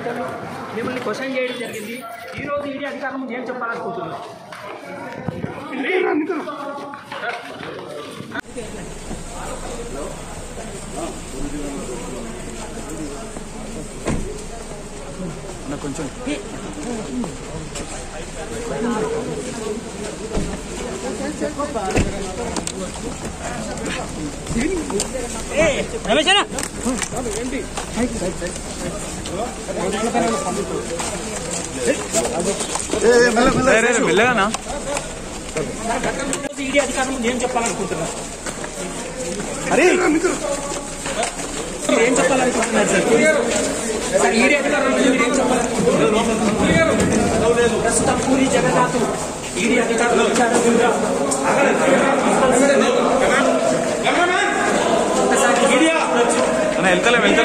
Interview మిమ్మల్ని question చేయడం జరిగింది ఈ రోజు ఈడీ అధికారుల ముందు ఏం చెప్పాలనుకుంటున్నారు మెల్లగానా ఈ రోజు ఈడీ అధికారుల ముందు ఏం చెప్పాలనుకుంటున్నారు మీరు ఏం చెప్పాలనుకుంటున్నారు సార్ సార్ ఈడీ అధికారుల ముందు మీరు ఏం చెప్పాలనుకుంటున్నారు ప్రస్తుతం పూరి జగన్నాథ్ ఈడీ అధికారులు వచ్చారు ఒకసారి ఈడీ అన్న వెళ్తలే వెళ్తలే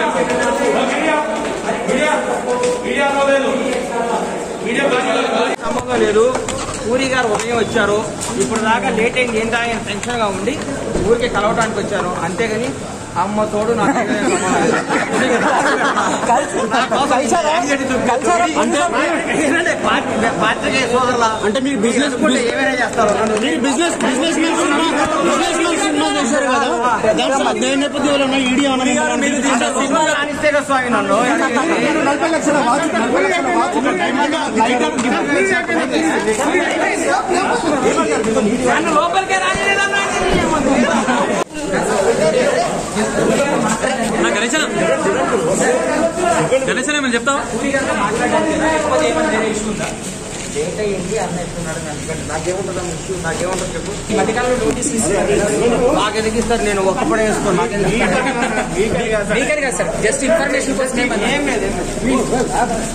సంబంధం లేదు పూరి గారు ఉదయం వచ్చారు ఇప్పుడు దాకా లేట్ అయింది ఏంటా ఆయన టెన్షన్ గా ఉండి ఊరికి కలవడానికి వచ్చారు అంతేగాని అమ్మ తోడు నాకు ఏమీ సంబంధం లేదు. నా కోసం అంటే ఏంటంటే పార్టీ- పార్టీకే సోదరులా అంటే మీరు బిజినెస్ కూడా ఏమైనా చేస్తారు మీరు business businessman cinema businessman cinema చేశారు కదా దాంట్లో దేని నేపథ్యంలో ఉన్న ఈడీ అంటే సినిమా రాణిస్తే కదా స్వామి నన్ను నలభై లక్షల వాచ్ నలభై లక్షల వాచ్ ఒక డైమండ్ లైటర్ నన్ను లోపలికే రానిలేదన్నా నా గణేశన గణేశన ఏమైనా చెప్తావా పూరి గారితో మాట్లాడడానికి లేకపోతే ఏమైనా వేరే ఇష్యూ ఉందా డేటా ఏంటి అన్న ఇస్తున్నాడు అందుకని నాకేముంటుంది అన్న ఇష్యూ నాకేముంటుంది చెప్పు ఈ మధ్యకాలంలో నోటీస్ ఇస్తున్నారు నాకు ఎదిగిస్తారు నేను ఒక్క పడే వేసుకోను నాకెందుకు మీకని కాదు సార్ జస్ట్ ఇన్ఫర్మేషన్ కోసం ఏమన్నా ఏం లేదు ఏం లేదు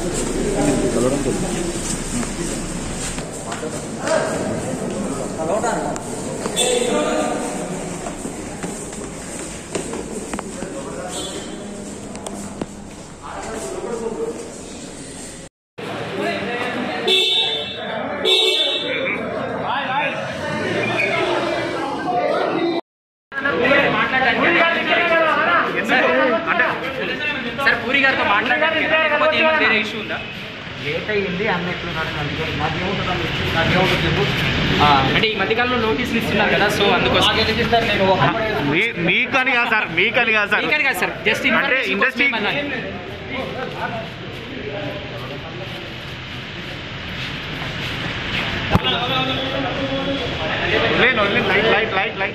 సార్ పూరి గారితో మాట్లాడడానికి లేకపోతే ఏమైనా వేరే ఇష్యూ ఉందా లేట్ అయ్యింది అన్న ఎట్లున్నాడు అందుకని నాకేముంటుంది అన్న ఇష్యూ నాకేముంటుంది చెప్పు అంటే ఈ మధ్యకాలంలో నోటీసులు ఇస్తున్నారు కదా సో అందుకోసం నాకు ఎదిగిస్తారు నేను ఒక్క పడే వేసుకోను. మీ మీకని కాదు సార్ మీకని కాదు సార్ మీకని కాదు సార్ జస్ట్ అంటే ఇన్ఫర్మేషన్ industry- కోసం ఏమన్నా వదిలేను వదిలేను లైట్ లైట్ లైట్ లైట్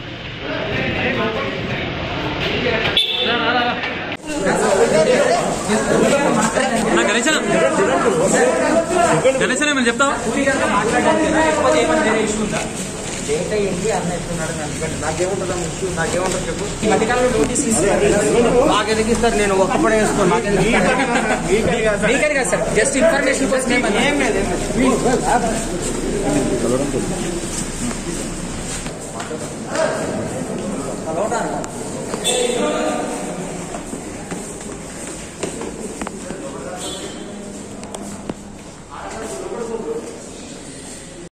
నా గణేశన గణేశన ఏమైనా చెప్తావా పూరి గారితో మాట్లాడడానికి లేకపోతే ఏమైనా వేరే ఇష్యూ ఉందా లేట్ అయ్యింది అన్న ఎట్లున్నాడు అందుకని నాకేముంటుంది అన్న ఇష్యూ నాకేముంటుంది చెప్పు ఈ మధ్యకాలంలో నోటీసులు ఇస్తున్నారు నాకు ఎదిగిస్తారు నేను ఒక్క పడే వేసుకోను నాకెందుకు మీకని కాదు సార్ జస్ట్ ఇన్ఫర్మేషన్ కోసం ఏమన్నా ఏం లేదు ఏం లేదు